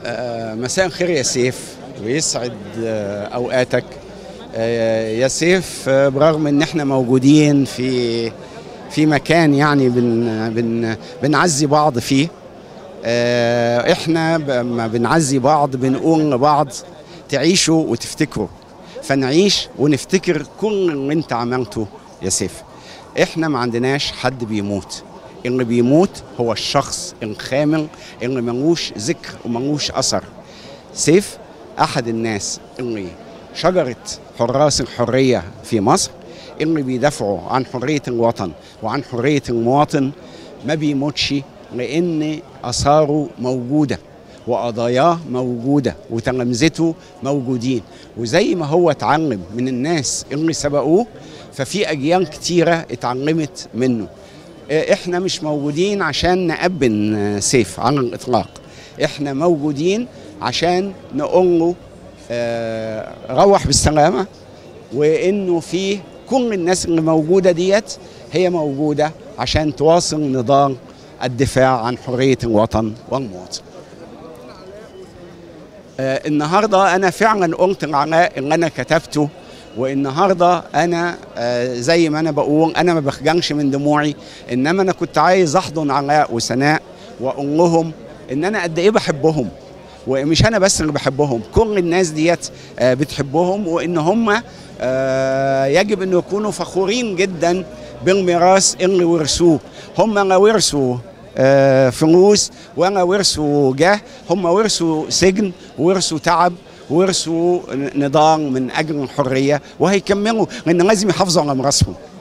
آه، مساء الخير يا سيف ويسعد آه، اوقاتك آه، يا سيف آه، برغم ان احنا موجودين في في مكان يعني بن بن بنعزي بعض فيه آه، احنا ب- لما بنعزي بعض بنقول لبعض تعيشوا وتفتكروا فنعيش ونفتكر كل اللي انت عملته يا سيف احنا ما عندناش حد بيموت اللي بيموت هو الشخص الخامل اللي ملوش ذكر وملوش اثر سيف احد الناس اللي شجره حراس الحريه في مصر اللي بيدافعوا عن حريه الوطن وعن حريه المواطن ما بيموتش لان اثاره موجوده وقضاياه موجوده وتلامذته موجودين وزي ما هو اتعلم من الناس اللي سبقوه ففي اجيال كتيره اتعلمت منه آه، احنا مش موجودين عشان نأبن آه، سيف على الاطلاق احنا موجودين عشان نقول له آه، روح بالسلامه وانه في كل الناس اللي موجوده ديت هي موجوده عشان تواصل نضال الدفاع عن حريه الوطن والمواطن. آه، النهارده انا فعلا قلت العلاء اللي انا كتبته والنهارده انا آه، زي ما انا بقول انا ما بخجلش من دموعي انما انا كنت عايز احضن علاء وسناء واقول لهم ان انا قد ايه بحبهم ومش انا بس اللي بحبهم كل الناس ديت آه، بتحبهم وان هم آه، يجب ان يكونوا فخورين جدا بالميراث اللي ورثوه هم لا ورثوا آه، فلوس ولا ورثوا جاه هم ورثوا سجن ورثوا تعب ورثوا نضال من اجل الحريه وهيكملوا لان لازم يحافظوا على ميراثهم